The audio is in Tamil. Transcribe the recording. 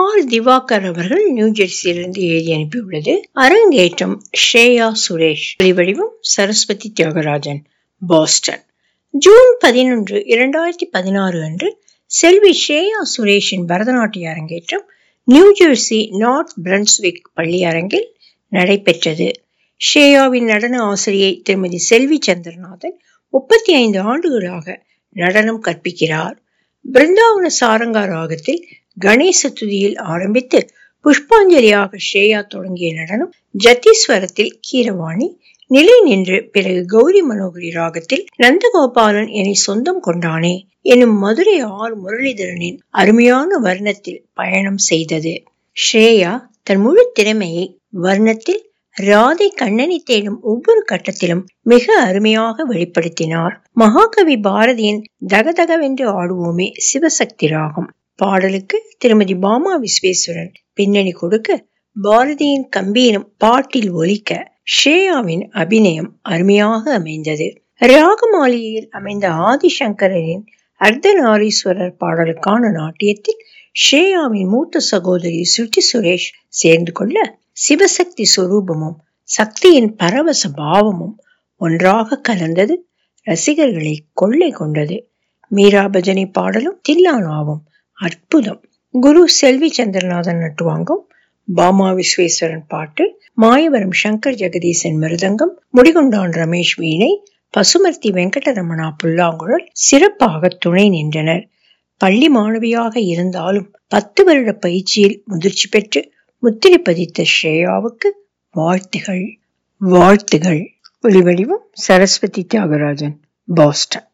ஆர் திவாகர் அவர்கள் நியூ ஜெர்சியிலிருந்து எழுதி அனுப்பியுள்ளது அரங்கேற்றம் ஸ்ரேயா சுரேஷ் வடிவம் சரஸ்வதி தியாகராஜன் பாஸ்டன் ஜூன் பதினொன்று இரண்டாயிரத்தி பதினாறு அன்று செல்வி ஸ்ரேயா சுரேஷின் பரதநாட்டிய அரங்கேற்றம் நியூ ஜெர்சி நார்த் பிரன்ஸ்விக் பள்ளி அரங்கில் நடைபெற்றது ஷேயாவின் நடன ஆசிரியை திருமதி செல்வி சந்திரநாதன் முப்பத்தி ஐந்து ஆண்டுகளாக நடனம் கற்பிக்கிறார் பிருந்தாவன சாரங்கா ராகத்தில் கணேச துதியில் ஆரம்பித்து புஷ்பாஞ்சலியாக ஷேயா தொடங்கிய நடனம் ஜத்தீஸ்வரத்தில் கீரவாணி நிலை நின்று பிறகு கௌரி மனோகரி ராகத்தில் நந்தகோபாலன் என்னை சொந்தம் கொண்டானே எனும் மதுரை ஆர் முரளிதரனின் அருமையான வர்ணத்தில் பயணம் செய்தது ஸ்ரேயா தன் முழு திறமையை வர்ணத்தில் ராதை கண்ணனை தேடும் ஒவ்வொரு கட்டத்திலும் மிக அருமையாக வெளிப்படுத்தினார் மகாகவி பாரதியின் தகதகவென்று ஆடுவோமே சிவசக்தி ராகம் பாடலுக்கு திருமதி பாமா விஸ்வேஸ்வரன் பின்னணி கொடுக்க பாரதியின் கம்பீரம் பாட்டில் ஒலிக்க ஷேயாவின் அபிநயம் அருமையாக அமைந்தது ராகமாலியில் அமைந்த ஆதிசங்கரின் அர்த்தநாரீஸ்வரர் பாடலுக்கான நாட்டியத்தில் ஷேயாவின் மூத்த சகோதரி சுட்டி சுரேஷ் சேர்ந்து கொள்ள சிவசக்தி சுரூபமும் சக்தியின் பரவச பாவமும் ஒன்றாக கலந்தது ரசிகர்களை கொள்ளை கொண்டது மீரா பஜனை பாடலும் தில்லானாவும் அற்புதம் குரு செல்வி சந்திரநாதன் நட்டுவாங்கம் பாமா விஸ்வேஸ்வரன் பாட்டு மாயவரம் சங்கர் ஜெகதீசன் மிருதங்கம் முடிகொண்டான் ரமேஷ் வீணை பசுமர்த்தி வெங்கடரமணா புல்லாங்குழல் சிறப்பாக துணை நின்றனர் பள்ளி மாணவியாக இருந்தாலும் பத்து வருட பயிற்சியில் முதிர்ச்சி பெற்று முத்திரை பதித்த ஸ்ரேயாவுக்கு வாழ்த்துகள் வாழ்த்துகள் ஒளிவடிவம் சரஸ்வதி தியாகராஜன் பாஸ்டன்